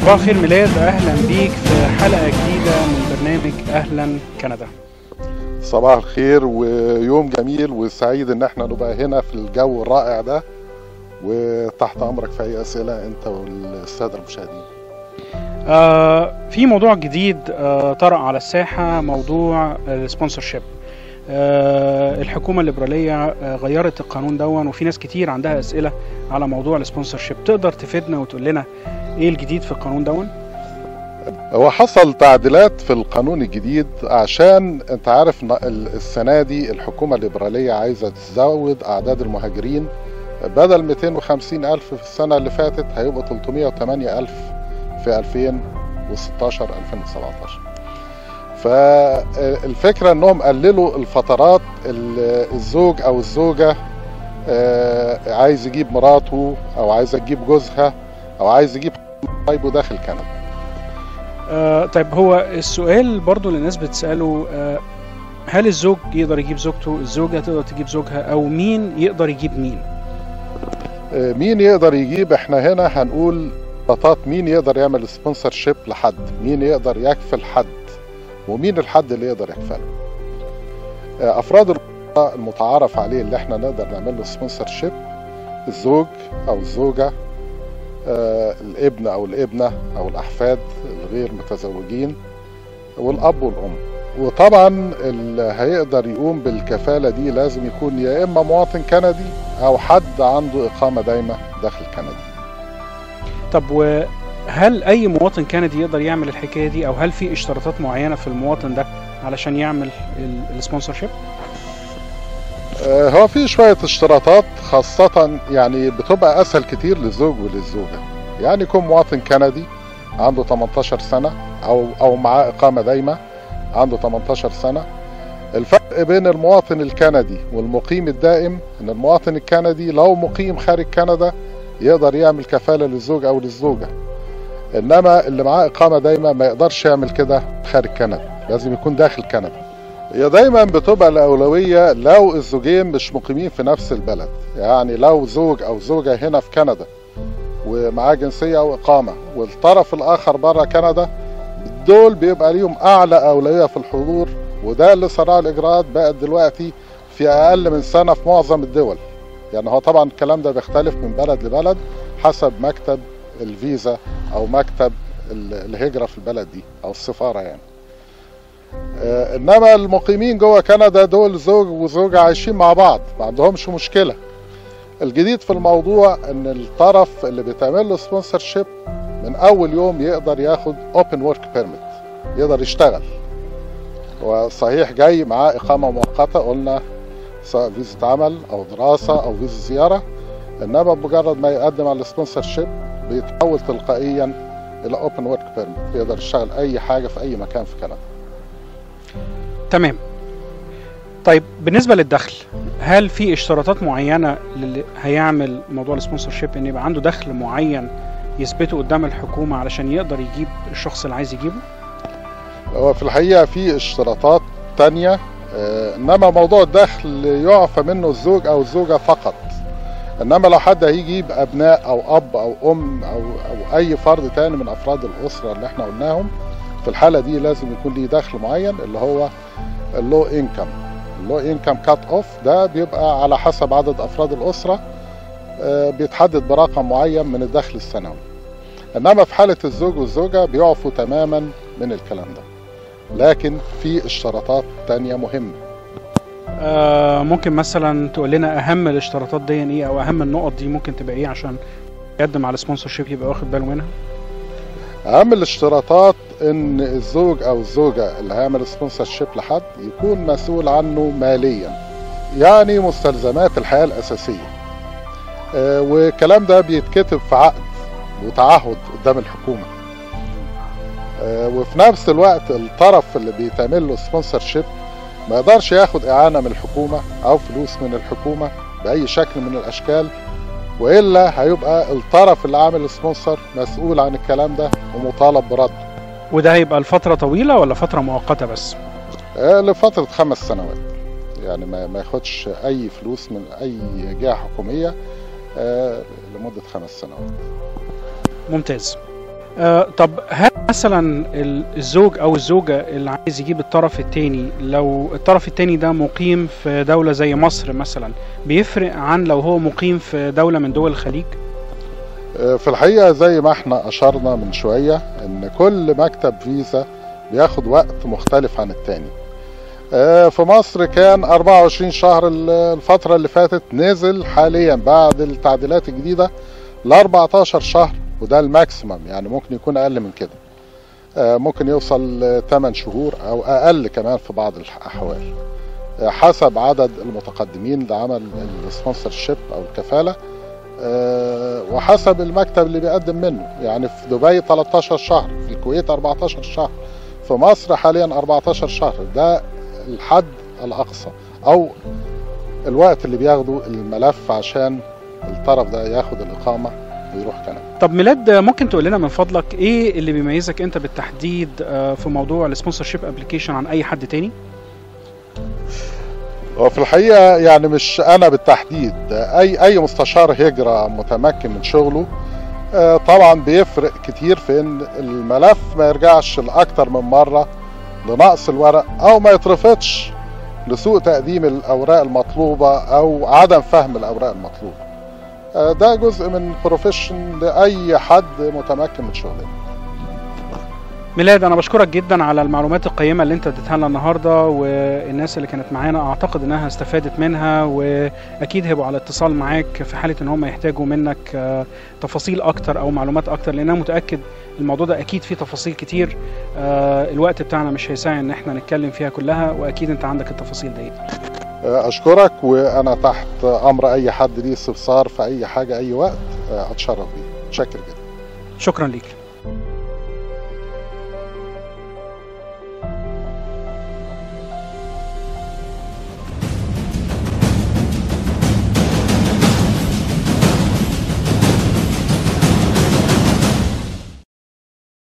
صباح الخير ميلاد اهلا بيك في حلقه جديده من برنامج اهلا كندا صباح الخير ويوم جميل وسعيد ان احنا نبقى هنا في الجو الرائع ده وتحت امرك في اي اسئله انت والساده المشاهدين آه في موضوع جديد آه طرأ على الساحه موضوع السبونسر شيب آه الحكومه الليبراليه آه غيرت القانون دون وفي ناس كتير عندها اسئله على موضوع السبونسر شيب تقدر تفيدنا وتقول لنا ايه الجديد في القانون دون هو حصل تعديلات في القانون الجديد عشان انت عارف ان السنه دي الحكومه الليبراليه عايزه تزود اعداد المهاجرين بدل 250 الف في السنه اللي فاتت هيبقوا 308 الف في 2016 2017 فالفكره انهم قللوا الفترات الزوج او الزوجه عايز يجيب مراته او عايزه تجيب جوزها او عايز يجيب قرايبه داخل كندا آه طيب هو السؤال برضو اللي الناس بتسأله آه هل الزوج يقدر يجيب زوجته الزوجة تقدر تجيب زوجها أو مين يقدر يجيب مين آه مين يقدر يجيب احنا هنا هنقول خطات مين يقدر يعمل سبونسر شيب لحد مين يقدر يكفل حد ومين الحد اللي يقدر يكفله آه أفراد المتعارف عليه اللي احنا نقدر نعمل له سبونسر شيب الزوج أو الزوجة آه الابن او الابنه او الاحفاد الغير متزوجين والاب والام وطبعا اللي هيقدر يقوم بالكفاله دي لازم يكون يا اما مواطن كندي او حد عنده اقامه دايمه داخل كندا طب وهل اي مواطن كندي يقدر يعمل الحكايه دي او هل في اشتراطات معينه في المواطن ده علشان يعمل السبونسر شيب هو في شوية اشتراطات خاصة يعني بتبقى أسهل كتير للزوج وللزوجة يعني يكون مواطن كندي عنده 18 سنة أو أو معاه إقامة دايمة عنده 18 سنة الفرق بين المواطن الكندي والمقيم الدائم إن المواطن الكندي لو مقيم خارج كندا يقدر يعمل كفالة للزوج أو للزوجة إنما اللي معاه إقامة دايمة ما يقدرش يعمل كده خارج كندا لازم يكون داخل كندا هي دايما بتبقى الأولوية لو الزوجين مش مقيمين في نفس البلد يعني لو زوج أو زوجة هنا في كندا ومعاه جنسية أو إقامة والطرف الآخر بره كندا دول بيبقى ليهم أعلى أولوية في الحضور وده اللي سرع الإجراءات بقت دلوقتي في أقل من سنة في معظم الدول يعني هو طبعا الكلام ده بيختلف من بلد لبلد حسب مكتب الفيزا أو مكتب الهجرة في البلد دي أو السفارة يعني انما المقيمين جوه كندا دول زوج وزوجة عايشين مع بعض ما عندهمش مشكله الجديد في الموضوع ان الطرف اللي بيتعمل له سبونسر شيب من اول يوم يقدر ياخد اوبن ورك بيرميت يقدر يشتغل هو صحيح جاي معاه اقامه مؤقته قلنا سواء فيزا عمل او دراسه او فيزا زياره انما بمجرد ما يقدم على السبونسر شيب بيتحول تلقائيا الى اوبن ورك بيرميت يقدر يشتغل اي حاجه في اي مكان في كندا تمام طيب بالنسبه للدخل هل في اشتراطات معينه للي هيعمل موضوع السبونسر شيب ان يبقى عنده دخل معين يثبته قدام الحكومه علشان يقدر يجيب الشخص اللي عايز يجيبه هو في الحقيقه في اشتراطات تانية انما موضوع الدخل يعفى منه الزوج او الزوجه فقط انما لو حد هيجيب ابناء او اب او ام او او اي فرد تاني من افراد الاسره اللي احنا قلناهم في الحالة دي لازم يكون ليه دخل معين اللي هو اللو انكم اللو انكم كات اوف ده بيبقى على حسب عدد افراد الاسرة بيتحدد برقم معين من الدخل السنوي انما في حالة الزوج والزوجة بيعفوا تماما من الكلام ده لكن في اشتراطات تانية مهمة آه ممكن مثلا تقول لنا اهم الاشتراطات دي ايه او اهم النقط دي ممكن تبقى ايه عشان يقدم على سبونسر شيب يبقى واخد باله منها اهم الاشتراطات ان الزوج او الزوجه اللي هيعمل سبونسر شيب لحد يكون مسؤول عنه ماليا يعني مستلزمات الحياه الاساسيه آه والكلام ده بيتكتب في عقد وتعهد قدام الحكومه آه وفي نفس الوقت الطرف اللي بيتعمل له سبونسر شيب ما يقدرش ياخد اعانه من الحكومه او فلوس من الحكومه باي شكل من الاشكال والا هيبقى الطرف اللي عامل سبونسر مسؤول عن الكلام ده ومطالب برده وده هيبقى لفتره طويله ولا فتره مؤقته بس آه لفتره خمس سنوات يعني ما, ما ياخدش اي فلوس من اي جهه حكوميه آه لمده خمس سنوات ممتاز آه طب هل مثلا ال- الزوج او الزوجه اللي عايز يجيب الطرف التاني لو الطرف التاني ده مقيم في دوله زي مصر مثلا بيفرق عن لو هو مقيم في دوله من دول الخليج آه، في الحقيقة زي ما احنا أشرنا من شوية إن كل مكتب فيزا بياخد وقت مختلف عن التاني آه، في مصر كان 24 شهر ال- الفترة اللي فاتت نزل حاليا بعد التعديلات الجديدة ل 14 شهر وده الماكسيمم يعني ممكن يكون أقل من كده آه، ممكن يوصل ل 8 شهور أو أقل كمان في بعض الأحوال آه، حسب عدد المتقدمين لعمل السبونسر شيب أو الكفالة آه، وحسب المكتب اللي بيقدم منه يعني في دبي 13 شهر في الكويت 14 شهر في مصر حاليا 14 شهر ده الحد الأقصى أو الوقت اللي بياخده الملف عشان الطرف ده ياخد الإقامة ويروح كندا طب ميلاد ممكن تقول لنا من فضلك ايه اللي بيميزك انت بالتحديد آه، في موضوع السبونسر شيب ابلكيشن عن اي حد تاني وفي الحقيقة يعني مش أنا بالتحديد أي أي مستشار هجرة متمكن من شغله آه، طبعا بيفرق كتير في إن الملف ما يرجعش لأكتر من مرة لنقص الورق أو ما يترفضش لسوء تقديم الأوراق المطلوبة أو عدم فهم الأوراق المطلوبة آه، ده جزء من بروفيشن لأي حد متمكن من شغله ميلاد انا بشكرك جدا على المعلومات القيمه اللي انت اديتها لنا النهارده والناس اللي كانت معانا اعتقد انها استفادت منها واكيد هيبقوا على اتصال معاك في حاله ان هم يحتاجوا منك آه، تفاصيل اكتر او معلومات اكتر لان انا متاكد الموضوع ده اكيد فيه تفاصيل كتير آه، الوقت بتاعنا مش هيساعد ان احنا نتكلم فيها كلها واكيد انت عندك التفاصيل دي آه، أشكرك وأنا تحت أمر أي حد ليه استفسار في أي حاجة أي وقت آه، أتشرف بيه شكر جدا شكرا ليك